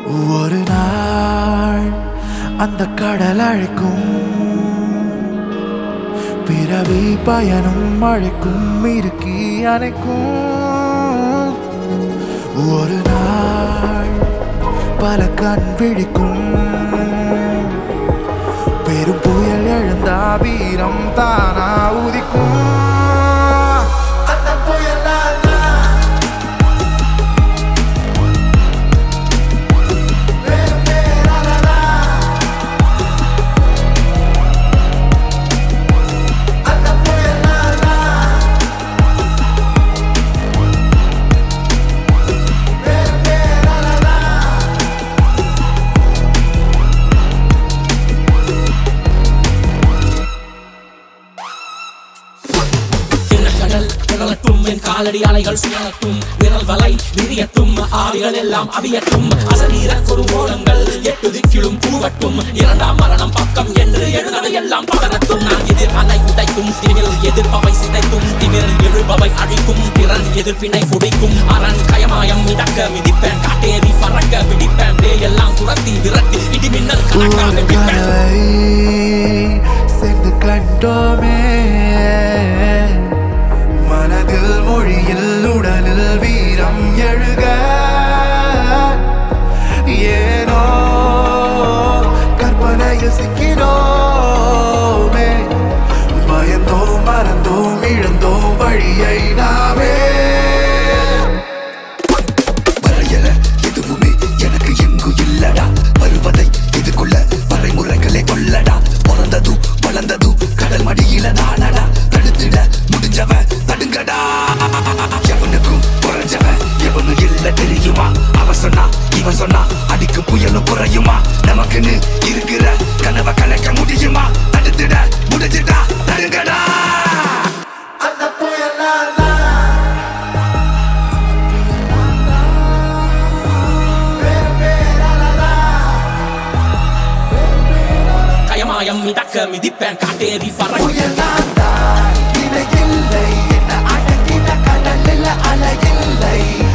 ஒரு நாள் அந்த கடல் அழைக்கும் பிறவி பயனும் அழைக்கும் இருக்கி அணைக்கும் ஒரு நாள் பல கண் விழிக்கும் பெரும் புயல் எழுந்தா வீரம் தானா உதிக்கும் அந்த புயல் நான் தான். பெரும் பேரலைதான். அந்த புயல் நான் தான். பெரும் பேரலைதான். திணறல் திரளட்டும் என் காலடி அலைகள் சுழலட்டும் விரல் வலை விரியட்டும் ஆவிகள் எல்லாம் அவியட்டும் அசரீர குறுங்கோலங்கள் எட்டு திக்கிலும் பூவட்டும் இரண்டாம் மரணம் பக்கம் என்று எழுதவை எல்லாம் பதறட்டும் நான் எதிர் அலை உடைக்கும் திமிர் எதிர்ப்பவை சிதைக்கும் திமிர் எழுபவை அழிக்கும் திறன் எதிர்ப்பினை குடிக்கும் அரண் கயமாயம் மிதக்க மிதிப்பேன் காட்டேறி பறக்க பிடிப்பேன் பேயெல்லாம் துரத்தி விரட்டி இடிமின்னல் கணக்காக ஒரு விற்பேன் கனவை சேர்ந்து கண்டோமே மனதில் மொழியில் உடலில் வீரம் எழுக ஏனோ கற்பனையில் சிக்கினோமே பயந்தோம் மறந்தோம் இழந்தோம் வழியை நாமே வரையல எதுவுமே எனக்கு எங்கு இல்லடா வருவதை எதிர்கொள்ள வரைமுறைகளே கொள்ளடா பிறந்தது வளர்ந்தது கடல் மடியில நானடா தடுத்திட முடிஞ்சவன் தடுங்கடா எவனுக்கும் குறைஞ்சவன் எவனும் இல்ல தெரியுமா அவ சொன்னா இவன் சொன்னா அடிக்கும் புயலும் குறையுமா நமக்குன்னு இருக்கிற கனவை கலைக்க முடியுமா தடுத்திட முடிஞ்சிட்டா தடுங்கடா அந்த புயல் நான் தான். பெரும் பேரலைதான். கயமாயம் மிதக்க மிதிப்பேன் காட்டேறி பறக்க புயல் நான் தான். இணையில்லை. என்ன அடக்கின கடலில் அலையில்லை